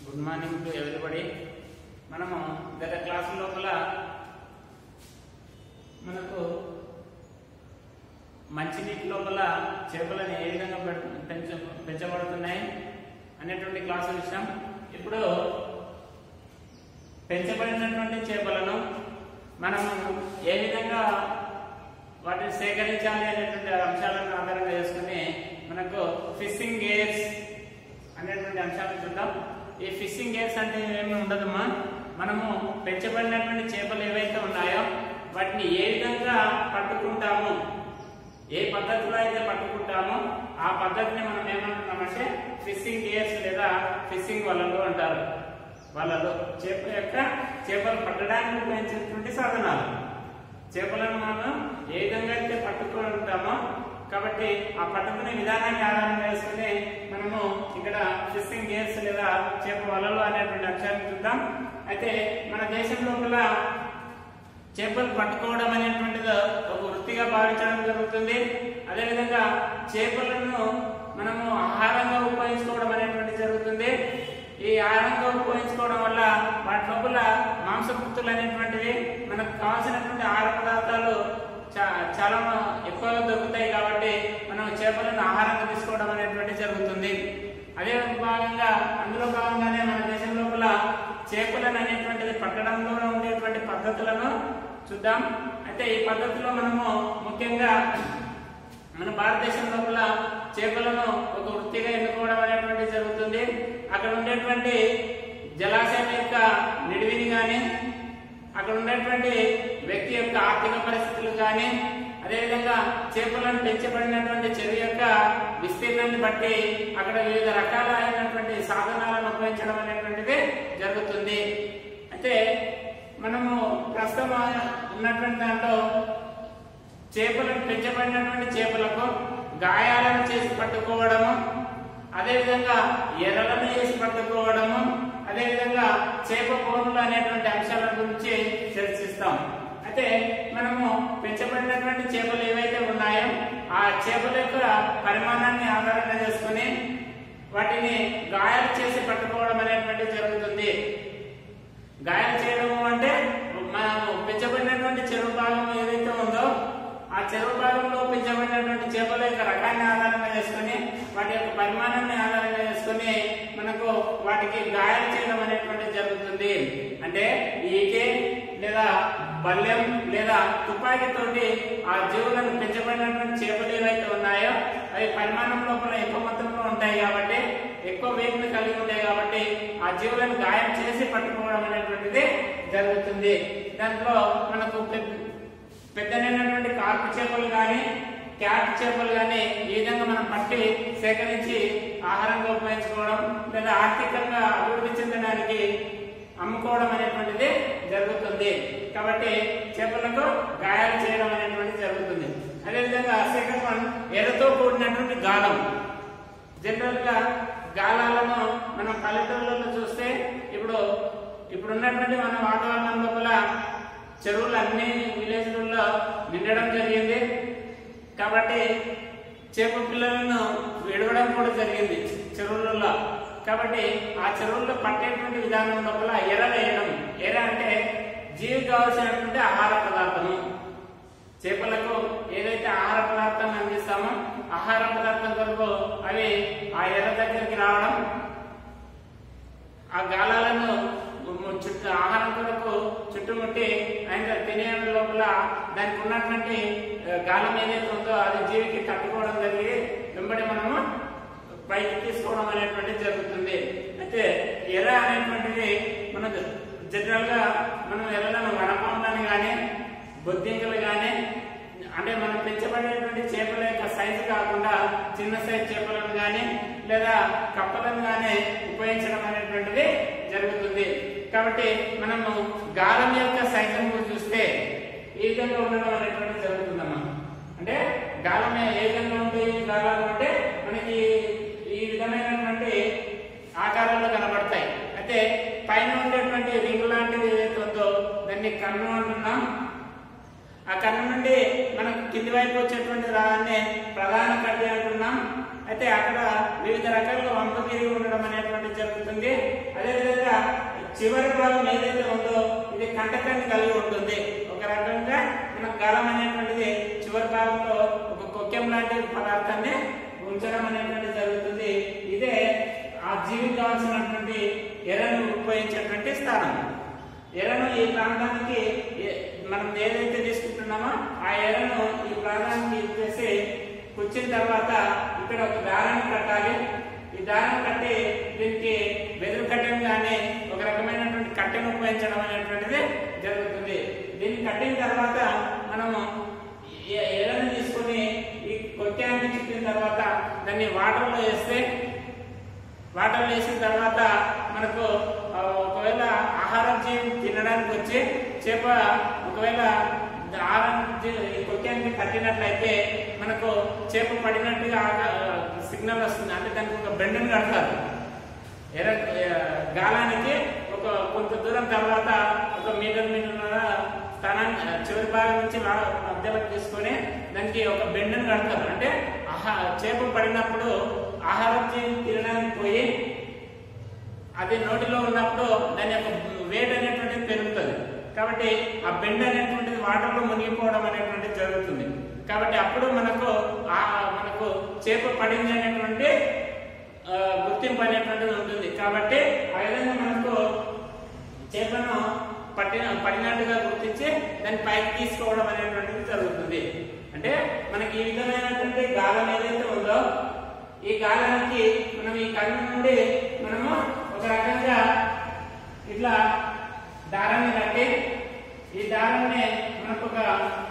good morning to everybody మనము గత class లోపల మనకు మంచినీటి లోపల చేపలను ఏ విధంగా పెడ- పెంచ పెంచబడుతున్నాయి అనేటువంటి క్లాసు విషయం ఇప్పుడు పెంచబడినటువంటి చేపలను మనము ఏ విధంగా వాటిని సేకరించాలి అనేటువంటి అంశాలను ఆధారంగా చేసుకుని మనకు ఫిషింగ్ గేర్స్ అనేటువంటి అంశాలను చూద్దాం ఈ ఫిషింగ్ గేర్స్ అంటే ఏమి ఉండదమ్మా మనము పెంచబడినటువంటి చేపలు ఏవైతే ఉన్నాయో వాటిని ఏ విధంగా పట్టుకుంటాము ఏ పద్ధతిలో అయితే పట్టుకుంటామో ఆ పద్ధతిని మనం ఏమంటున్నామంటే ఫిషింగ్ గేర్స్ లేదా ఫిషింగ్ వలలు అంటారు వలలు చేప యొక్క చేపలు పట్టడానికి ఉపయోగించేటువంటి సాధనాలు చేపలను మనం ఏ విధంగా అయితే పట్టుకుంటామో కాబట్టి ఆ పట్టుకునే విధానాన్ని ఆధారం చేసుకుని మనము ఇక్కడ ఫిషింగ్ గేర్స్ లేదా చేప వలలు అనేటువంటి అంశాన్ని చూద్దాం అయితే మన దేశం లోపల చేపలు పట్టుకోవడం అనేటువంటిది ఒక వృత్తిగా భావించడం జరుగుతుంది అదేవిధంగా చేపలను మనము ఆహారంగా ఉపయోగించుకోవడం అనేటువంటి జరుగుతుంది ఈ ఆహారంగా ఉపయోగించుకోవడం వల్ల వాటి లోపల మాంసకృతులు అనేటువంటివి మనకు కావాల్సినటువంటి ఆహార పదార్థాలు చా- చాలా ఎక్కువగా దొరుకుతాయి కాబట్టి మనం చేపలను ఆహారంగా తీసుకోవడం అనేటువంటి జరుగుతుంది అదే భాగంగా అందులో భాగంగానే మన దేశం లోపల చేపలను అనేటువంటిది పట్టడంలో ఉండేటువంటి పద్ధతులను చూద్దాం అయితే ఈ పద్ధతిలో మనము ముఖ్యంగా మన భారతదేశం లోపల చేపలను ఒక వృత్తిగా ఎన్నుకోవడం అనేటువంటి జరుగుతుంది అక్కడ ఉండేటువంటి జలాశయం యొక్క నిడివిని కానీ అక్కడ ఉన్నటువంటి వ్యక్తి యొక్క ఆర్థిక పరిస్థితులు కానీ అదేవిధంగా చేపలను పెంచబడినటువంటి చెరువు యొక్క విస్తీర్ణాన్ని బట్టి అక్కడ వివిధ రకాలైనటువంటి సాధనాలను ఉపయోగించడం అనేటువంటిది జరుగుతుంది అయితే మనము ప్రస్తుతం ఉన్నటువంటి దాంట్లో చేపలను పెంచబడినటువంటి చేపలకు గాయాలను చేసి పట్టుకోవడము అదేవిధంగా ఎర్రలను చేసి పట్టుకోవడము అదేవిధంగా చేప బోనులు అనేటువంటి అంశాల గురించి చర్చిస్తాం అయితే మనము పెంచబడినటువంటి చేపలు ఏవైతే ఉన్నాయో ఆ చేపల యొక్క పరిమాణాన్ని ఆధారంగా చేసుకుని వాటిని గాయాలు చేసి పట్టుకోవడం అనేటువంటి జరుగుతుంది గాయాలు చేయడము అంటే మనము పెంచబడినటువంటి చెరువు భాగం ఏదైతే ఉందో ఆ చెరువు భాగంలో పెంచబడినటువంటి చేపల యొక్క రకాన్ని ఆధారంగా చేసుకుని వాటి యొక్క పరిమాణాన్ని ఆధారంగా చేసుకుని మనకు వాటికి గాయాలు చేయడం అనేటువంటి జరుగుతుంది అంటే ఈకే లేదా బల్యం లేదా తుపాకీతోటి ఆ జీవులను పెంచబడినటువంటి చేపలు ఏవైతే ఉన్నాయో అవి పరిమాణం లోపల ఎక్కువ మొత్తంలో ఉంటాయి కాబట్టి ఎక్కువ వెయిట్ కలిగి ఉంటాయి కాబట్టి ఆ జీవులను గాయం చేసి పట్టుకోవడం అనేటువంటిది జరుగుతుంది దాంట్లో మనకు పెద్ద- పెద్దనైనటువంటి కార్పు చేపలు కానీ క్యాట్ చేపలు కానీ ఈ విధంగా మనం పట్టి సేకరించి ఆహారంగా ఉపయోగించుకోవడం లేదా ఆర్థికంగా అభివృద్ధి చెందడానికి అమ్ముకోవడం అనేటువంటిది జరుగుతుంది కాబట్టి చేపలకు గాయాలు చేయడం అనేటువంటిది జరుగుతుంది అదేవిధంగా సెకండ్ వన్ ఎర్రతో కూడినటువంటి గాలం జనరల్ గా గాలాలను మనం పల్లెటూళ్ళలో చూస్తే ఇప్పుడు ఇప్పుడు ఉన్నటువంటి మన వాతావరణం లోపల చెరువులు అన్ని విలేజ్లలో నిండడం జరిగింది కాబట్టి చేప పిల్లలను విడవడం కూడా జరిగింది చెరువులలో కాబట్టి ఆ చెరువుల్లో పట్టేటువంటి విధానం లోపల ఎర వేయడం ఎర అంటే జీవి కావాల్సినటువంటి ఆహార పదార్థము చేపలకు ఏదైతే ఆహార పదార్థాన్ని అందిస్తామో ఆహార పదార్థం కొరకు అవి ఆ ఎర్ర దగ్గరికి రావడం ఆ గాలాలను ము- చుట్టూ ఆహారం కొరకు చుట్టుముట్టి ఆయన తినే లోపల దానికి ఉన్నటువంటి ఆ, గాలం ఏదైతే ఉందో అది జీవికి తట్టుకోవడం జరిగి వెంబడి మనము పైకి తీసుకోవడం అనేటువంటిది జరుగుతుంది అయితే ఎర్ర అనేటువంటిది మన జనరల్ గా మనం ఎర్రలను వనపాములను కానీ బొద్దింకలు కానీ అంటే మనం పెంచబడేటువంటి చేపల యొక్క సైజు కాకుండా చిన్న సైజు చేపలను కానీ లేదా కప్పలను కానీ ఉపయోగించడం అనేటువంటిది జరుగుతుంది కాబట్టి మనము గాలం యొక్క సైజును చూస్తే ఈ విధంగా ఉండడం అనేటువంటిది జరుగుతుందమ్మా అంటే గాలం ఏ విధంగా ఉంటాయి ఈ గాలాలు అంటే మనకి ఈ విధమైనటువంటి ఆకారాల్లో కనబడతాయి అయితే పైన ఉండేటువంటి రింగ్ లాంటిది ఏదైతే ఉందో దాన్ని కన్ను అంటున్నాం ఆ కన్ను నుండి మనకు కింది వైపు వచ్చేటువంటి దాన్ని ప్రధాన కడ్డి అంటున్నాం అయితే అక్కడ వివిధ రకాలుగా వంపు తిరిగి ఉండడం అనేటువంటి జరుగుతుంది అదేవిధంగా చివరి భాగం ఏదైతే ఉందో ఇది కంటకాన్ని కలిగి ఉంటుంది ఒక రకంగా మన గలం అనేటువంటిది చివరి భాగంలో ఒక కొక్కెం లాంటి పదార్థాన్ని ఉంచడం అనేటువంటి జరుగుతుంది ఇదే ఆ జీవికి కావాల్సినటువంటి ఎరను ఉపయోగించేటువంటి స్థానం ఎరను ఈ ప్రాంతానికి ఏ- మనం ఏదైతే తీసుకుంటున్నామో ఆ ఎరను ఈ ప్రాంతానికి ఇచ్చేసి కూర్చిన తర్వాత ఇక్కడ ఒక దారాన్ని కట్టాలి ఈ దారం కట్టి దీనికి వెదురు కట్టెను కానీ ఒక రకమైనటువంటి కట్టెను ఉపయోగించడం అనేటువంటిది జరుగుతుంది దీన్ని కట్టిన తర్వాత మనము ఎ- ఎరను తీసుకొని ఈ కొట్టాన్ని చుట్టిన తర్వాత దాన్ని వాటర్లో వేస్తే వాటర్ వేసిన తర్వాత మనకు ఆ, ఒకవేళ ఆహారం జీవి తినడానికి వచ్చి చేప ఒకవేళ ఆహారం జీ- ఈ కొట్టానికి కట్టినట్లయితే మనకు చేప పడినట్టుగా సిగ్నల్ వస్తుంది అంటే దానికి ఒక బెండను కడతారు ఎర ఆ, గాలానికి ఒక కొంత దూరం తర్వాత ఒక మీటర్ మీటర్ స్థానాన్ని ఆ, చివరి భాగం నుంచి లా- మధ్యలోకి తీసుకొని దానికి ఒక బెండను కడతారు అంటే ఆహా చేప పడినప్పుడు ఆహారం జీవి తినడానికి పోయి అది నోటిలో ఉన్నప్పుడు దాని యొక్క వేడి అనేటువంటిది పెరుగుతుంది కాబట్టి ఆ బెండ్ అనేటువంటిది వాటర్లో మునిగిపోవడం అనేటువంటిది జరుగుతుంది కాబట్టి అప్పుడు మనకు ఆ మనకు చేప పడింది అనేటువంటి ఆ, గుర్తింపు అనేటువంటిది ఉంటుంది కాబట్టి ఆ విధంగా మనకు చేపను పట్టిన పడినట్టుగా గుర్తించి దాన్ని పైకి తీసుకోవడం అనేటువంటిది జరుగుతుంది అంటే మనకి ఈ విధమైనటువంటి గాలం ఏదైతే ఉందో ఈ గాలానికి మనం ఈ కన్ను నుండి మనము ఒక రకంగా ఇట్లా దారాన్ని కట్టి ఈ దారాన్ని మనకు ఒక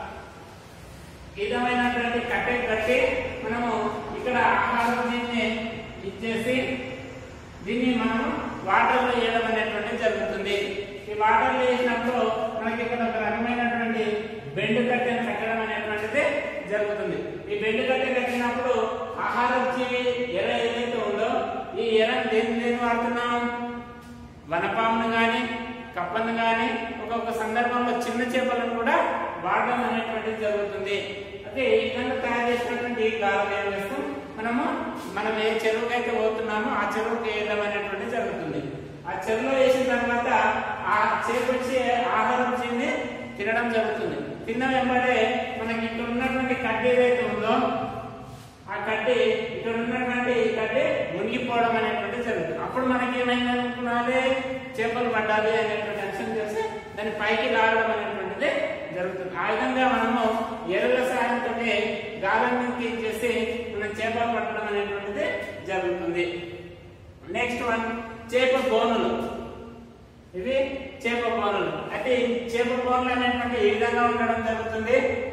విధమైనటువంటి కట్టె కట్టి మనము ఇక్కడ ఆహారం దీన్ని ఇచ్చేసి దీన్ని మనం వాటర్లో వేయడం అనేటువంటిది జరుగుతుంది ఈ వాటర్లో వేసినప్పుడు మనకి ఇక్కడ ఒక రకమైనటువంటి బెండు కట్టెను కట్టడం అనేటువంటిది జరుగుతుంది ఈ బెండు కట్టె కట్టినప్పుడు ఆహారం జీవి ఎర ఏదైతే ఉందో ఈ ఎరను దేని దేని వాడుతున్నాం వనపామును గాని కప్పను గాని ఒక్కొక్క సందర్భంలో చిన్న చేపలను కూడా వాడడం అనేటువంటిది జరుగుతుంది అదే ఈ విధంగా తయారు చేసినటువంటి ఈ గాలం ఏం చేస్తాం మనము మనం ఏ చెరువుకి అయితే పోతున్నామో ఆ చెరువుకి వేయడం అనేటువంటిది జరుగుతుంది ఆ చెరువులో వేసిన తర్వాత ఆ చేప వచ్చి ఆహారం తిని తినడం జరుగుతుంది తిన్న వెంబడే మనకి ఇక్కడ ఉన్నటువంటి కడ్డీ ఏదైతే ఉందో ఆ కడ్డి ఇక్కడ ఉన్నటువంటి ఈ కడ్డి మునిగిపోవడం అనేటువంటి జరుగుతుంది అప్పుడు మనకి ఏమైంది అనుకున్నాలి చేపలు పడ్డాలి అనేటువంటి అంశం చేసి దాన్ని పైకి లాగడం అనేటువంటిది జరుగుతుంది ఆ విధంగా మనము ఎరువుల సాయంతో గాలాన్ని చేసి మనం చేపలు పట్టడం అనేటువంటిది జరుగుతుంది నెక్స్ట్ వన్ చేప బోనులు ఇవి చేప బోనులు అయితే ఈ చేప బోనులు అనేటువంటి ఈ విధంగా ఉండడం జరుగుతుంది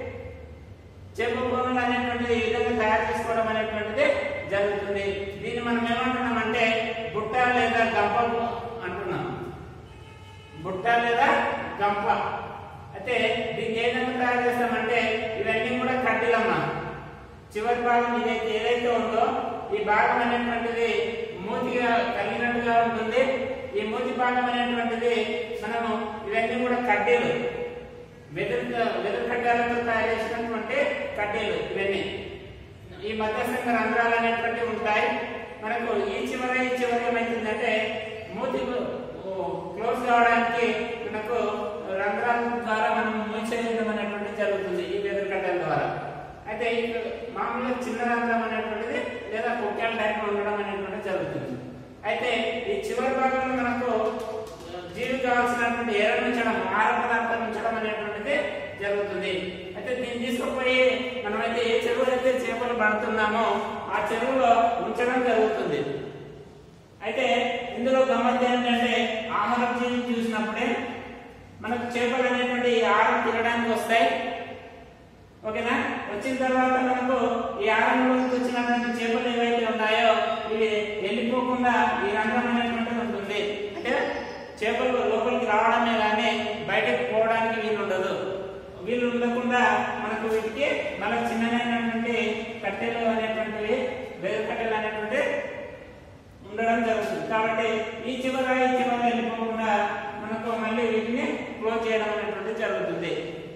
చేప బోనులు అనేటువంటిది ఈ విధంగా తయారు చేసుకోవడం అనేటువంటిది జరుగుతుంది దీన్ని మనం ఏమంటున్నాం అంటే బుట్ట లేదా గంప అంటున్నాం బుట్ట లేదా గంప అయితే దీన్ని ఏ విధంగా తయారు చేస్తామంటే ఇవన్నీ కూడా కడ్డీలమ్మా చివరి భాగం ఏదైతే ఏదైతే ఉందో ఈ భాగం అనేటువంటిది మూతిగా కలిగినట్టుగా ఉంటుంది ఈ మూతి భాగం అనేటువంటిది మనము ఇవన్నీ కూడా కడ్డీలు వెదురు వెదురు కడ్డాలతో తయారు చేసినటువంటి కడ్డీలు ఇవన్నీ ఈ మధ్యస్థంగా రంధ్రాలు అనేటువంటివి ఉంటాయి మనకు ఈ చివర ఈ చివర ఏమైతుందంటే మూతి క్లోజ్ కావడానికి మనకు రంధ్రాల ద్వారా మనం మూసేయడం అనేటువంటిది జరుగుతుంది ఈ వెదురు కడ్డల ద్వారా అయితే ఇక్కడ మామూలుగా చిన్న రంధ్రం అనేటువంటిది లేదా కుక్కల టైప్ ఉండడం అనేటువంటిది జరుగుతుంది అయితే ఈ చివరి భాగంలో మనకు జీవి కావాల్సినటువంటి ఎర ఉంచడం ఆహార పదార్థాలు ఉంచడం అనేటువంటిది జరుగుతుంది అయితే దీన్ని తీసుకుపోయి మనమైతే ఏ చెరువులో అయితే చేపలు పడుతున్నామో ఆ చెరువులో ఉంచడం జరుగుతుంది అయితే ఇందులో గమ్మత్ ఏంటంటే ఆహారం జీవి చూసినప్పుడే మనకు చేపలు అనేటువంటి ఆహారం తినడానికి వస్తాయి ఓకేనా వచ్చిన తర్వాత మనకు ఈ ఆరంభంలోకి వచ్చినటువంటి చేపలు ఏవైతే ఉన్నాయో ఇవి వెళ్ళిపోకుండా ఈ రంధ్రం అనేటువంటిది ఉంటుంది అంటే చేపలు లోపలికి రావడమే కానీ బయటకు పోవడానికి వీలు ఉండదు వీలు ఉండకుండా మనకు వీటికి మనకు చిన్ననైనటువంటి కట్టెలు అనేటువంటివి వేరు కట్టెలు అనేటువంటి ఉండడం జరుగుతుంది కాబట్టి ఈ చివర ఈ చివర వెళ్ళిపోకుండా మనకు మళ్ళీ వీటిని క్లోజ్ చేయడం అనేటువంటిది జరుగుతుంది కాబట్టి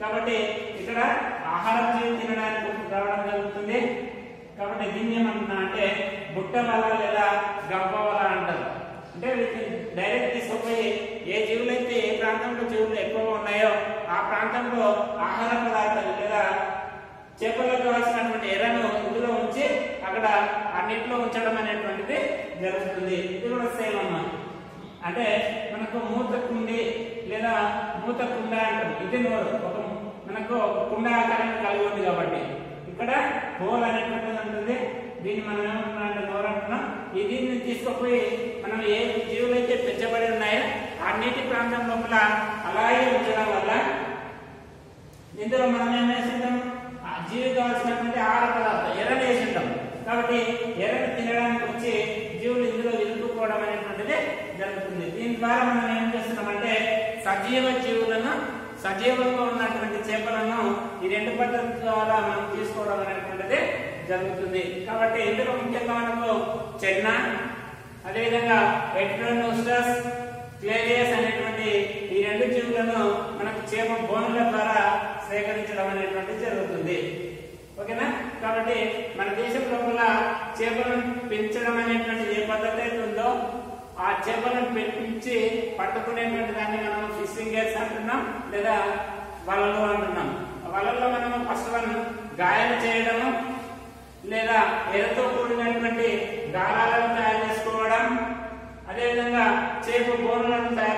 కాబట్టి ఇక్కడ ఆహారం జీవి తినడానికి రావడం జరుగుతుంది కాబట్టి దీన్ని ఏమంటున్నా అంటే బుట్ట వల లేదా గంప వల అంటారు అంటే వీటిని డైరెక్ట్ తీసుకుపోయి ఏ జీవులైతే ఏ ప్రాంతంలో జీవులు ఎక్కువగా ఉన్నాయో ఆ ప్రాంతంలో ఆహార పదార్థాలు లేదా చేపలకు కావాల్సినటువంటి ఎర్రను ఇందులో ఉంచి అక్కడ ఆ నీటిలో ఉంచడం అనేటువంటిది జరుగుతుంది ఇది కూడా సేమ్ అన్నమాట అంటే మనకు మూత కుండి లేదా మూత కుండ అంటాం ఇది నోరు ఒక మనకు ఒక కుండ ఆకారం కలిగి ఉంది కాబట్టి ఇక్కడ హోల్ అనేటువంటిది ఉంటుంది దీన్ని మనం ఏమంటున్నాం అంటే నోరు అంటున్నాం ఈ దీన్ని తీసుకుపోయి మనం ఏ జీవులైతే పెంచబడి ఉన్నాయో ఆ నీటి ప్రాంతం లోపల అలాగే ఉంచడం వల్ల ఇందులో మనం ఏం వేసింటాం ఆ జీవి కావాల్సినటువంటి ఆహార పదార్థం ఎర్రని వేసింటాం కాబట్టి ఎర్రని తినడానికి వచ్చి జీవులు ఇందులో ఇరుక్కుపోవడం అనేటువంటిది జరుగుతుంది దీని ద్వారా మనం ఏం చేస్తున్నామంటే సజీవ జీవులను సజీవంగా ఉన్నటువంటి చేపలను ఈ రెండు పద్ధతుల ద్వారా మనం తీసుకోవడం అనేటువంటిది జరుగుతుంది కాబట్టి ఇందులో ముఖ్యంగా మనకు చెన్న అదేవిధంగా ఎట్రోనోస్టస్ క్లేరియస్ అనేటువంటి ఈ రెండు జీవులను మనకు చేప బోనుల ద్వారా సేకరించడం అనేటువంటిది జరుగుతుంది ఓకేనా కాబట్టి మన దేశం లోపల చేపలను పెంచడం అనేటువంటిది ఏ పద్ధతి అయితే ఉందో ఆ చేపలను పెంచి పట్టుకునేటువంటి దాన్ని మనం ఫిషింగ్ గేర్స్ అంటున్నాం లేదా వలలు అంటున్నాం వలల్లో మనం ఫస్ట్ వన్ గాయాలు చేయడము లేదా ఎరతో కూడినటువంటి గాలాలను తయారు చేసుకోవడం అదేవిధంగా చేప బోనులను తయారు